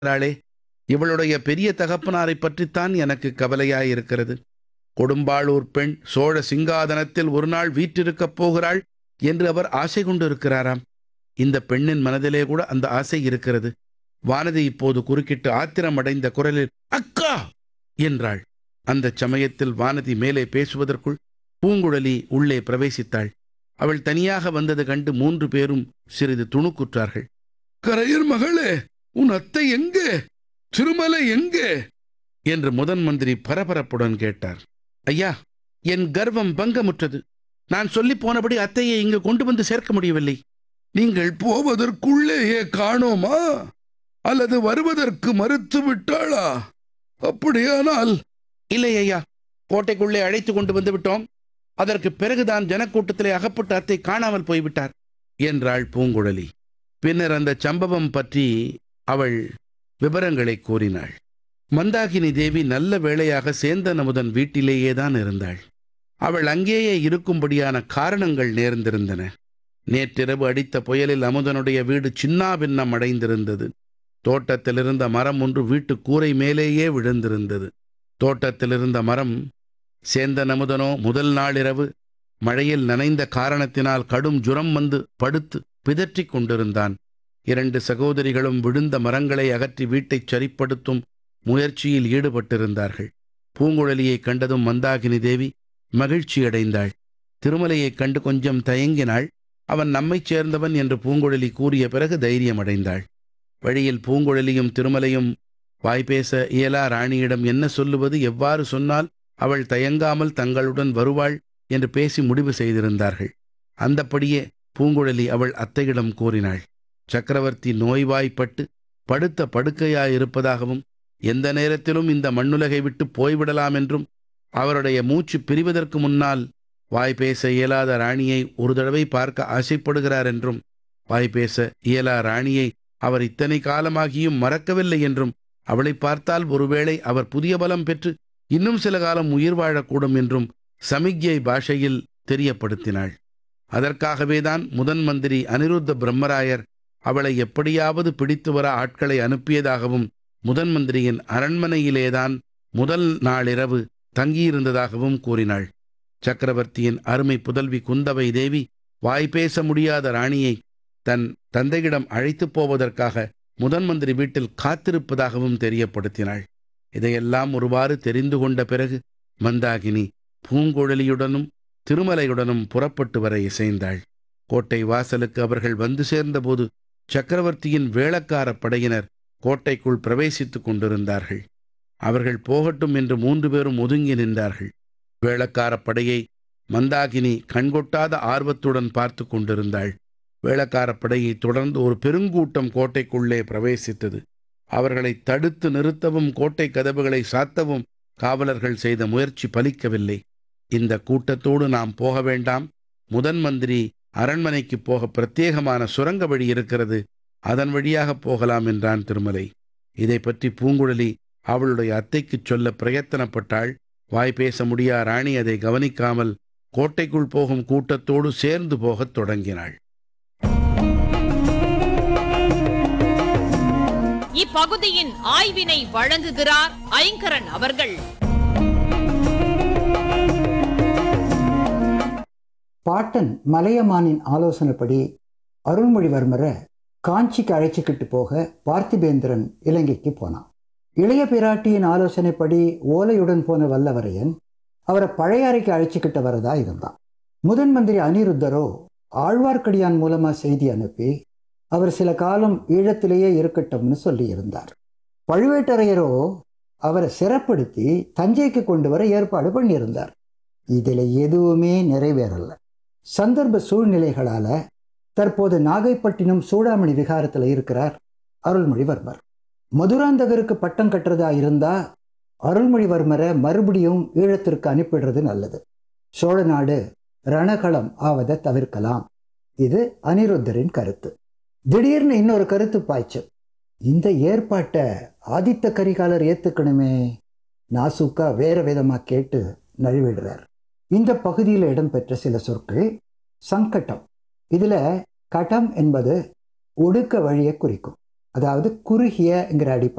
இருக்கிறாளே இவளுடைய பெரிய தகப்பனாரைப் பற்றித்தான் எனக்கு கவலையாயிருக்கிறது கொடும்பாளூர் பெண் சோழ சிங்காதனத்தில் ஒரு நாள் வீற்றிருக்கப் போகிறாள் என்று அவர் ஆசை கொண்டிருக்கிறாராம் இந்த பெண்ணின் மனதிலே கூட அந்த ஆசை இருக்கிறது வானதி இப்போது குறுக்கிட்டு ஆத்திரமடைந்த குரலில் அக்கா என்றாள் அந்தச் சமயத்தில் வானதி மேலே பேசுவதற்குள் பூங்குழலி உள்ளே பிரவேசித்தாள் அவள் தனியாக வந்தது கண்டு மூன்று பேரும் சிறிது துணுக்குற்றார்கள் கரையர் மகளே உன் அத்தை எங்கே திருமலை எங்கே என்று முதன் மந்திரி பரபரப்புடன் கேட்டார் ஐயா என் கர்வம் பங்கமுற்றது நான் சொல்லி போனபடி அத்தையை இங்கு கொண்டு வந்து சேர்க்க முடியவில்லை நீங்கள் போவதற்குள்ளேயே காணோமா அல்லது வருவதற்கு மறுத்து விட்டாளா அப்படியானால் இல்லை ஐயா கோட்டைக்குள்ளே அழைத்து கொண்டு வந்து விட்டோம் அதற்கு பிறகுதான் ஜனக்கூட்டத்திலே அகப்பட்ட அத்தை காணாமல் போய்விட்டார் என்றாள் பூங்குழலி பின்னர் அந்த சம்பவம் பற்றி அவள் விவரங்களை கூறினாள் மந்தாகினி தேவி நல்ல வேளையாக சேந்தன் அமுதன் வீட்டிலேயே தான் இருந்தாள் அவள் அங்கேயே இருக்கும்படியான காரணங்கள் நேர்ந்திருந்தன நேற்றிரவு அடித்த புயலில் அமுதனுடைய வீடு சின்னாபின்னம் அடைந்திருந்தது தோட்டத்தில் இருந்த மரம் ஒன்று வீட்டு கூரை மேலேயே விழுந்திருந்தது தோட்டத்தில் இருந்த மரம் சேந்தன் அமுதனோ முதல் நாளிரவு மழையில் நனைந்த காரணத்தினால் கடும் ஜுரம் வந்து படுத்து பிதற்றிக் கொண்டிருந்தான் இரண்டு சகோதரிகளும் விழுந்த மரங்களை அகற்றி வீட்டைச் சரிப்படுத்தும் முயற்சியில் ஈடுபட்டிருந்தார்கள் பூங்குழலியைக் கண்டதும் மந்தாகினி தேவி மகிழ்ச்சியடைந்தாள் திருமலையைக் கண்டு கொஞ்சம் தயங்கினாள் அவன் நம்மைச் சேர்ந்தவன் என்று பூங்குழலி கூறிய பிறகு தைரியமடைந்தாள் வழியில் பூங்குழலியும் திருமலையும் வாய்பேச இயலா ராணியிடம் என்ன சொல்லுவது எவ்வாறு சொன்னால் அவள் தயங்காமல் தங்களுடன் வருவாள் என்று பேசி முடிவு செய்திருந்தார்கள் அந்தப்படியே பூங்குழலி அவள் அத்தையிடம் கூறினாள் சக்கரவர்த்தி நோய்வாய்ப்பட்டு படுத்த படுக்கையாயிருப்பதாகவும் எந்த நேரத்திலும் இந்த மண்ணுலகை விட்டு போய்விடலாம் என்றும் அவருடைய மூச்சு பிரிவதற்கு முன்னால் வாய் பேச இயலாத ராணியை ஒரு தடவை பார்க்க ஆசைப்படுகிறார் என்றும் வாய் பேச இயலா ராணியை அவர் இத்தனை காலமாகியும் மறக்கவில்லை என்றும் அவளை பார்த்தால் ஒருவேளை அவர் புதிய பலம் பெற்று இன்னும் சில காலம் உயிர் வாழக்கூடும் என்றும் சமிக்ஞை பாஷையில் தெரியப்படுத்தினாள் அதற்காகவேதான் முதன் மந்திரி அனிருத்த பிரம்மராயர் அவளை எப்படியாவது பிடித்து வர ஆட்களை அனுப்பியதாகவும் முதன் மந்திரியின் அரண்மனையிலேதான் முதல் நாளிரவு தங்கியிருந்ததாகவும் கூறினாள் சக்கரவர்த்தியின் அருமை புதல்வி குந்தவை தேவி வாய் பேச முடியாத ராணியை தன் தந்தையிடம் அழைத்துப் போவதற்காக முதன் மந்திரி வீட்டில் காத்திருப்பதாகவும் தெரியப்படுத்தினாள் இதையெல்லாம் ஒருவாறு தெரிந்து கொண்ட பிறகு மந்தாகினி பூங்குழலியுடனும் திருமலையுடனும் புறப்பட்டு வர இசைந்தாள் கோட்டை வாசலுக்கு அவர்கள் வந்து சேர்ந்தபோது சக்கரவர்த்தியின் வேளக்கார படையினர் கோட்டைக்குள் பிரவேசித்துக் கொண்டிருந்தார்கள் அவர்கள் போகட்டும் என்று மூன்று பேரும் ஒதுங்கி நின்றார்கள் வேளக்கார படையை மந்தாகினி கண்கொட்டாத ஆர்வத்துடன் பார்த்து கொண்டிருந்தாள் வேளக்கார படையை தொடர்ந்து ஒரு பெருங்கூட்டம் கோட்டைக்குள்ளே பிரவேசித்தது அவர்களை தடுத்து நிறுத்தவும் கோட்டை கதவுகளை சாத்தவும் காவலர்கள் செய்த முயற்சி பலிக்கவில்லை இந்த கூட்டத்தோடு நாம் போக வேண்டாம் முதன் மந்திரி அரண்மனைக்கு போக பிரத்யேகமான சுரங்க வழி இருக்கிறது அதன் வழியாக போகலாம் என்றான் திருமலை இதை பற்றி பூங்குழலி அவளுடைய அத்தைக்குச் சொல்ல பிரயத்தனப்பட்டாள் வாய் பேச முடியா ராணி அதை கவனிக்காமல் கோட்டைக்குள் போகும் கூட்டத்தோடு சேர்ந்து போகத் தொடங்கினாள் இப்பகுதியின் ஆய்வினை வழங்குகிறார் ஐங்கரன் அவர்கள் பாட்டன் மலையமானின் ஆலோசனைப்படி அருள்மொழிவர்மரை காஞ்சிக்கு அழைச்சிக்கிட்டு போக பார்த்திபேந்திரன் இலங்கைக்கு போனான் இளைய பிராட்டியின் ஆலோசனைப்படி ஓலையுடன் போன வல்லவரையன் அவரை பழையாறைக்கு அழைச்சிக்கிட்டு வரதா இருந்தான் முதன் மந்திரி அனிருத்தரோ ஆழ்வார்க்கடியான் மூலமா செய்தி அனுப்பி அவர் சில காலம் ஈழத்திலேயே இருக்கட்டும்னு சொல்லியிருந்தார் பழுவேட்டரையரோ அவரை சிறப்படுத்தி தஞ்சைக்கு கொண்டு வர ஏற்பாடு பண்ணியிருந்தார் இதில் எதுவுமே நிறைவேறல சந்தர்ப்ப சூழ்நிலைகளால தற்போது நாகைப்பட்டினம் சூடாமணி விகாரத்தில் இருக்கிறார் அருள்மொழிவர்மர் மதுராந்தகருக்கு பட்டம் கட்டுறதா இருந்தா அருள்மொழிவர்மரை மறுபடியும் ஈழத்திற்கு அனுப்பிடுறது நல்லது சோழ நாடு ரணகளம் ஆவதை தவிர்க்கலாம் இது அனிருத்தரின் கருத்து திடீர்னு இன்னொரு கருத்து பாய்ச்சல் இந்த ஏற்பாட்டை ஆதித்த கரிகாலர் ஏத்துக்கணுமே நாசுக்கா வேற விதமா கேட்டு நழுவிடுறார் இந்த பகுதியில் இடம்பெற்ற சில சொற்கள் சங்கட்டம் இதுல கட்டம் என்பது ஒடுக்க வழியை குறிக்கும் அதாவது குறுகியங்கிற அடிப்படை